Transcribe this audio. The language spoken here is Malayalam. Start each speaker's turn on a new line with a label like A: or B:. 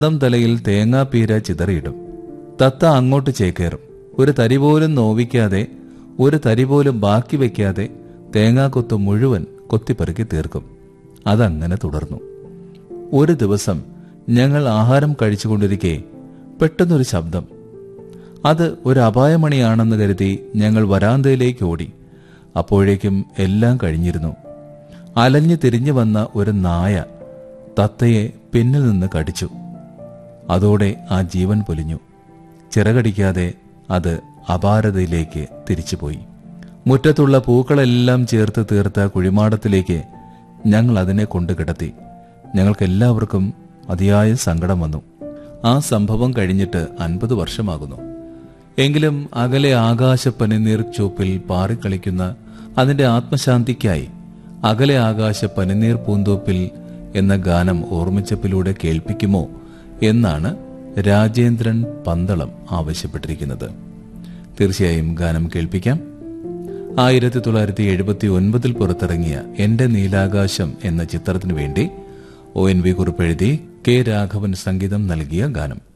A: സ്വന്തം തലയിൽ തേങ്ങാപ്പീര ചിതറിയിടും തത്ത അങ്ങോട്ട് ചേക്കേറും ഒരു തരി പോലും നോവിക്കാതെ ഒരു തരി പോലും ബാക്കി വയ്ക്കാതെ തേങ്ങാക്കൊത്ത് മുഴുവൻ കൊത്തിപ്പെറുക്കി തീർക്കും അതങ്ങനെ തുടർന്നു ഒരു ദിവസം ഞങ്ങൾ ആഹാരം കഴിച്ചുകൊണ്ടിരിക്കെ പെട്ടെന്നൊരു ശബ്ദം അത് ഒരു അപായമണിയാണെന്ന് കരുതി ഞങ്ങൾ വരാന്തയിലേക്ക് ഓടി അപ്പോഴേക്കും എല്ലാം കഴിഞ്ഞിരുന്നു അലഞ്ഞു തിരിഞ്ഞു വന്ന ഒരു നായ തത്തയെ പിന്നിൽ നിന്ന് കടിച്ചു അതോടെ ആ ജീവൻ പൊലിഞ്ഞു ചിറകടിക്കാതെ അത് അപാരതയിലേക്ക് തിരിച്ചുപോയി മുറ്റത്തുള്ള പൂക്കളെല്ലാം ചേർത്ത് തീർത്ത കുഴിമാടത്തിലേക്ക് ഞങ്ങൾ അതിനെ കൊണ്ടു കിടത്തി ഞങ്ങൾക്കെല്ലാവർക്കും അതിയായ സങ്കടം വന്നു ആ സംഭവം കഴിഞ്ഞിട്ട് അൻപത് വർഷമാകുന്നു എങ്കിലും അകലെ ആകാശ പനിനീർ ചൂപ്പിൽ പാറിക്കളിക്കുന്ന അതിന്റെ ആത്മശാന്തിക്കായി അകലെ ആകാശ പനിനീർ പൂന്തോപ്പിൽ എന്ന ഗാനം ഓർമ്മിച്ചപ്പിലൂടെ കേൾപ്പിക്കുമോ എന്നാണ് രാജേന്ദ്രൻ പന്തളം ആവശ്യപ്പെട്ടിരിക്കുന്നത് തീർച്ചയായും ഗാനം കേൾപ്പിക്കാം ആയിരത്തി തൊള്ളായിരത്തി എഴുപത്തി ഒൻപതിൽ പുറത്തിറങ്ങിയ എന്റെ നീലാകാശം എന്ന ചിത്രത്തിനു വേണ്ടി ഒ എൻ വി കുറിപ്പെഴുതി കെ രാഘവൻ സംഗീതം നൽകിയ ഗാനം